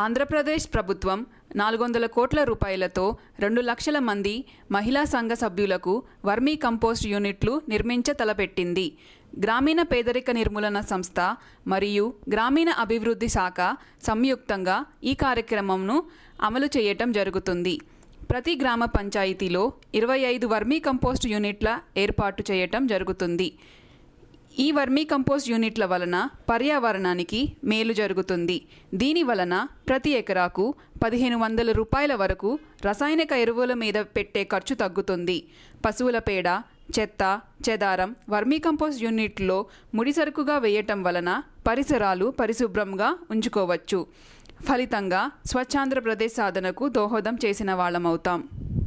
ఆంధ్రప్రదేశ్ ప్రభుత్వం నాలుగు వందల కోట్ల రూపాయలతో రెండు లక్షల మంది మహిళా సంఘ సభ్యులకు వర్మీ కంపోస్ట్ యూనిట్లు నిర్మించ తలపెట్టింది గ్రామీణ పేదరిక నిర్మూలన సంస్థ మరియు గ్రామీణ అభివృద్ధి శాఖ సంయుక్తంగా ఈ కార్యక్రమంను అమలు చేయటం జరుగుతుంది ప్రతి గ్రామ పంచాయతీలో ఇరవై ఐదు వర్మీ కంపోస్ట్ యూనిట్ల ఏర్పాటు చేయటం జరుగుతుంది ఈ వర్మీ కంపోస్ట్ యూనిట్ల వలన పర్యావరణానికి మేలు జరుగుతుంది దీని వలన ప్రతి ఎకరాకు పదిహేను వందల రూపాయల వరకు రసాయనిక ఎరువుల మీద పెట్టే ఖర్చు తగ్గుతుంది పశువుల పేడ చెత్త చెదారం వర్మీ కంపోస్ట్ యూనిట్లో ముడిసరుకుగా వేయటం వలన పరిసరాలు పరిశుభ్రంగా ఉంచుకోవచ్చు ఫలితంగా స్వచ్ఛాంధ్రప్రదేశ్ సాధనకు దోహదం చేసిన వాళ్ళమవుతాం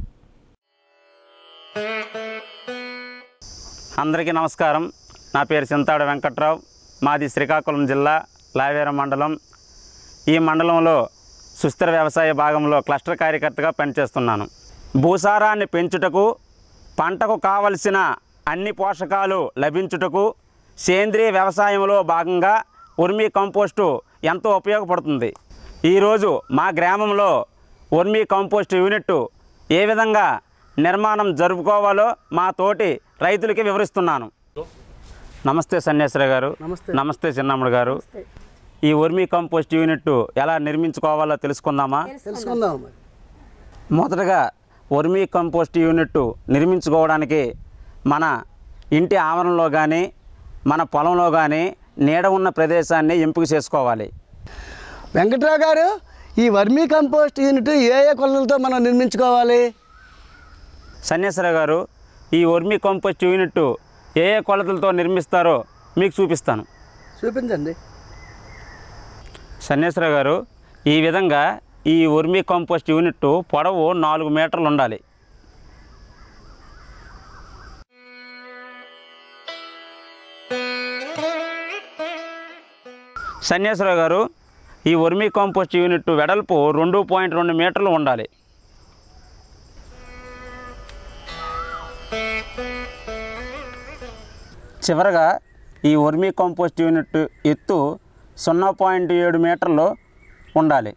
అందరికీ నమస్కారం నా పేరు చింతాడ వెంకట్రావు మాది శ్రీకాకుళం జిల్లా లావేర మండలం ఈ మండలంలో సుస్థిర వ్యవసాయ భాగంలో క్లస్టర్ కార్యకర్తగా పనిచేస్తున్నాను భూసారాన్ని పెంచుటకు పంటకు కావలసిన అన్ని పోషకాలు లభించుటకు సేంద్రియ వ్యవసాయంలో భాగంగా ఉర్మీ కంపోస్టు ఎంతో ఉపయోగపడుతుంది ఈరోజు మా గ్రామంలో ఉర్మీ కంపోస్ట్ యూనిట్ ఏ విధంగా నిర్మాణం జరుపుకోవాలో మా తోటి రైతులకి వివరిస్తున్నాను నమస్తే సన్యాసరావు గారు నమస్తే. నమస్తే చిన్నమ్ముడు గారు ఈ వర్మీ కంపోస్ట్ యూనిట్ ఎలా నిర్మించుకోవాలో తెలుసుకుందామా తెలుసుకుందాం మరి మొదటగా వర్మీ కంపోస్ట్ యూనిట్ నిర్మించుకోవడానికి మన ఇంటి ఆవరణలో కానీ మన పొలంలో కానీ నీడ ఉన్న ప్రదేశాన్ని ఎంపిక చేసుకోవాలి వెంకట్రావు గారు ఈ వర్మీ కంపోస్ట్ యూనిట్ ఏ ఏ కొలతలతో మనం నిర్మించుకోవాలి సన్యాసరావు గారు ఈ వర్మీ కంపోస్ట్ యూనిట్ ఏ ఏ కొలతలతో నిర్మిస్తారో మీకు చూపిస్తాను చూపించండి సన్యాసరావు గారు ఈ విధంగా ఈ వర్మీ కంపోస్ట్ యూనిట్ పొడవు నాలుగు మీటర్లు ఉండాలి సన్యాసరావు గారు ఈ వర్మీ కంపోస్ట్ యూనిట్ వెడల్పు రెండు పాయింట్ రెండు మీటర్లు ఉండాలి చివరగా ఈ వర్మీ కంపోస్ట్ యూనిట్ ఎత్తు సున్నా పాయింట్ ఏడు మీటర్లు ఉండాలి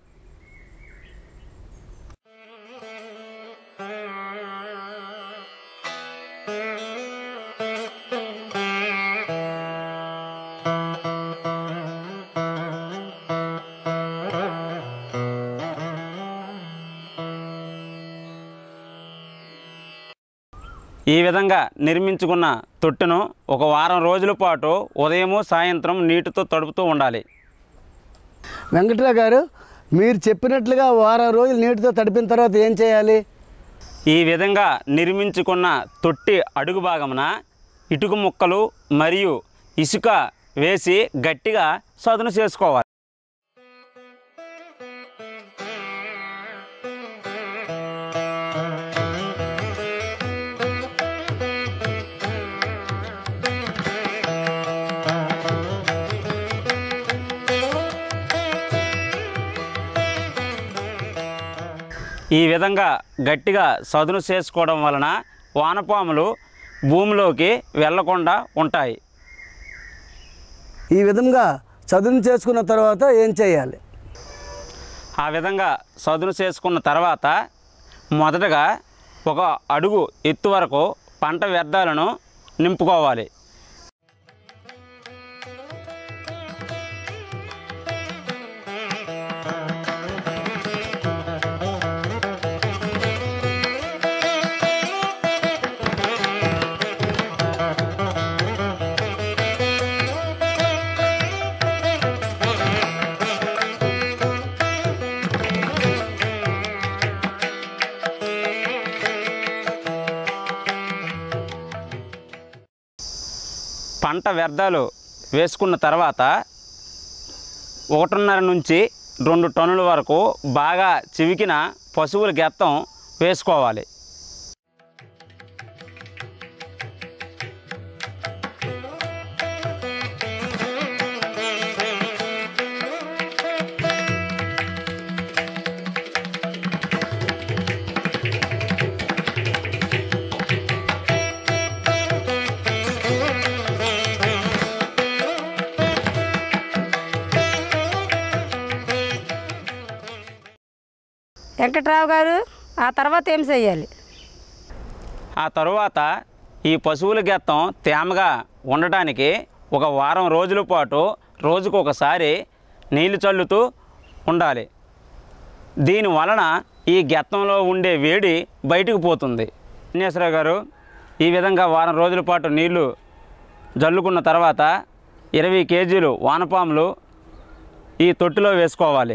ఈ విధంగా నిర్మించుకున్న తొట్టును ఒక వారం రోజుల పాటు ఉదయము సాయంత్రం నీటితో తడుపుతూ ఉండాలి వెంకట్రావు గారు మీరు చెప్పినట్లుగా వారం రోజులు నీటితో తడిపిన తర్వాత ఏం చేయాలి ఈ విధంగా నిర్మించుకున్న తొట్టి అడుగు భాగమున ఇటుక ముక్కలు మరియు ఇసుక వేసి గట్టిగా సదును చేసుకోవాలి ఈ విధంగా గట్టిగా సదును చేసుకోవడం వలన వానపాములు భూమిలోకి వెళ్ళకుండా ఉంటాయి ఈ విధంగా చదును చేసుకున్న తర్వాత ఏం చేయాలి ఆ విధంగా సదును చేసుకున్న తర్వాత మొదటగా ఒక అడుగు ఎత్తు వరకు పంట వ్యర్థాలను నింపుకోవాలి పంట వ్యర్థాలు వేసుకున్న తర్వాత ఒకటిన్నర నుంచి రెండు టన్నుల వరకు బాగా చివికిన పశువుల గెత్తం వేసుకోవాలి వెంకట్రావు గారు ఆ తర్వాత ఏం చెయ్యాలి ఆ తరువాత ఈ పశువుల గెత్తం తేమగా ఉండటానికి ఒక వారం రోజుల పాటు రోజుకు ఒకసారి నీళ్లు చల్లుతూ ఉండాలి దీని వలన ఈ గెత్తంలో ఉండే వేడి బయటకు పోతుంది విన్యాసరావు గారు ఈ విధంగా వారం రోజుల పాటు నీళ్లు జల్లుకున్న తర్వాత ఇరవై కేజీలు వానపాములు ఈ తొట్టిలో వేసుకోవాలి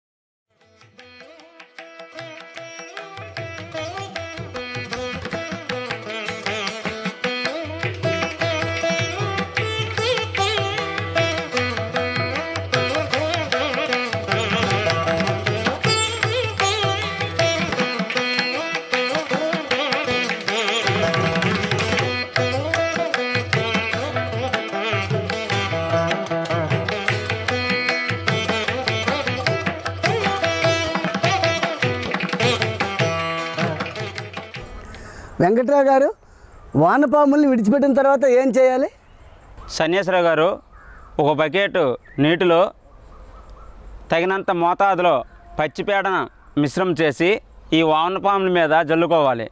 వెంకట్రావు గారు వానపాముల్ని విడిచిపెట్టిన తర్వాత ఏం చేయాలి సన్యాసరావు గారు ఒక బకెట్ నీటిలో తగినంత మోతాదులో పచ్చిపేడన మిశ్రమం చేసి ఈ వానపాముల మీద జల్లుకోవాలి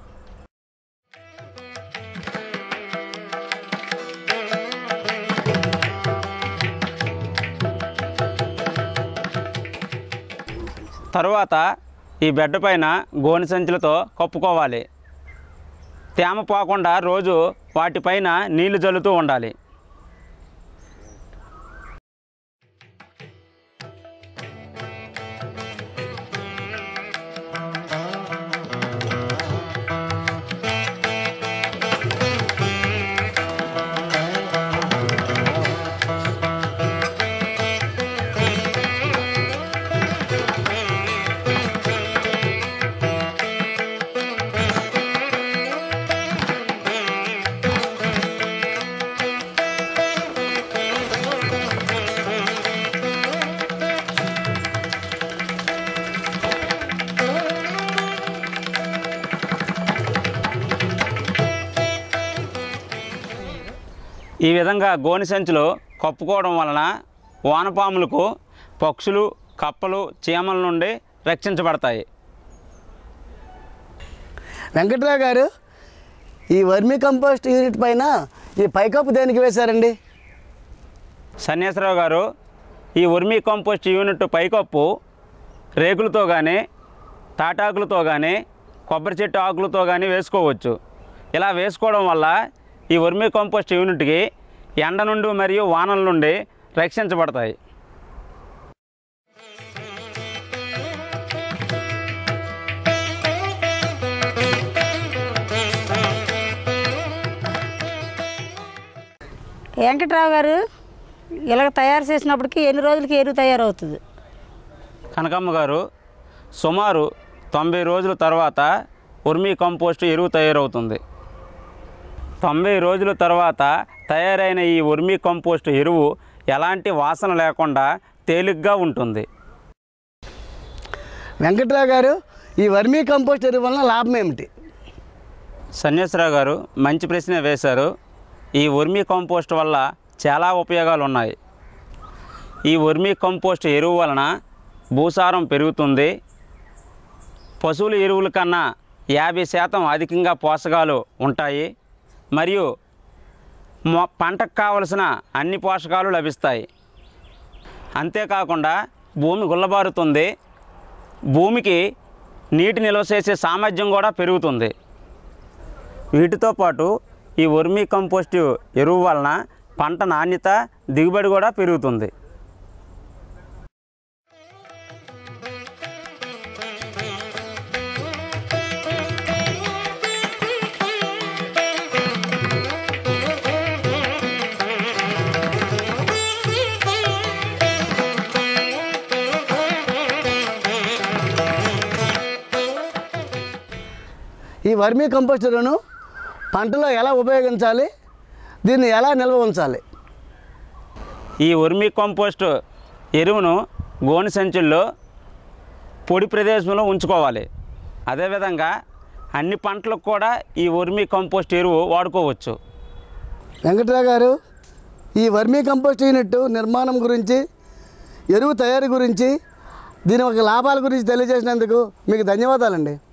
తరువాత ఈ బెడ్ పైన గోనె సంచులతో కప్పుకోవాలి తేమ పోకుండా రోజు వాటిపైన నీళ్లు జల్లుతూ ఉండాలి ఈ విధంగా గోనె సంచులు కప్పుకోవడం వలన వానపాములకు పక్షులు కప్పలు చీమల నుండి రక్షించబడతాయి వెంకట్రావు గారు ఈ వర్మి కంపోస్ట్ యూనిట్ పైన ఈ పైకప్పు దేనికి వేశారండి సన్యాసరావు గారు ఈ ఉర్మీ కంపోస్ట్ యూనిట్ పైకప్పు రేకులతో కానీ తాటాకులతో కానీ కొబ్బరి చెట్టు ఆకులతో కానీ వేసుకోవచ్చు ఇలా వేసుకోవడం వల్ల ఈ ఉర్మీ కంపోస్ట్ యూనిట్కి ఎండ నుండి మరియు వానల నుండి రక్షించబడతాయి వెంకట్రావు గారు ఇలాగ తయారు చేసినప్పటికి ఎన్ని రోజులకి ఎరువు తయారవుతుంది కనకమ్మ గారు సుమారు తొంభై రోజుల తర్వాత ఉర్మీ కంపోస్ట్ ఎరువు తయారవుతుంది తొంభై రోజుల తర్వాత తయారైన ఈ ఉర్మీ కంపోస్ట్ ఎరువు ఎలాంటి వాసన లేకుండా తేలిగ్గా ఉంటుంది వెంకట్రావు గారు ఈ వర్మీ కంపోస్ట్ ఎరువు వలన లాభం ఏమిటి సన్యాసరావు గారు మంచి ప్రశ్న వేశారు ఈ ఉర్మీ కంపోస్ట్ వల్ల చాలా ఉపయోగాలు ఉన్నాయి ఈ ఉర్మీ కంపోస్ట్ ఎరువు వలన భూసారం పెరుగుతుంది పశువుల ఎరువుల కన్నా యాభై శాతం అధికంగా పోషకాలు ఉంటాయి మరియు మొ పంటకు కావలసిన అన్ని పోషకాలు లభిస్తాయి అంతేకాకుండా భూమి గుల్లబారుతుంది భూమికి నీటి నిల్వ చేసే సామర్థ్యం కూడా పెరుగుతుంది వీటితో పాటు ఈ వర్మీ కంపోస్ట్ ఎరువు వలన పంట నాణ్యత దిగుబడి కూడా పెరుగుతుంది ఈ వర్మీ కంపోస్ట్ ఎరువును పంటలో ఎలా ఉపయోగించాలి దీన్ని ఎలా నిల్వ ఉంచాలి ఈ వర్మీ కంపోస్ట్ ఎరువును గోనె సంచుల్లో పొడి ప్రదేశంలో ఉంచుకోవాలి అదేవిధంగా అన్ని పంటలకు కూడా ఈ వర్మీ కంపోస్ట్ ఎరువు వాడుకోవచ్చు వెంకట్రావు గారు ఈ వర్మీ కంపోస్ట్ యూనిట్ నిర్మాణం గురించి ఎరువు తయారీ గురించి దీని ఒక లాభాల గురించి తెలియజేసినందుకు మీకు ధన్యవాదాలండి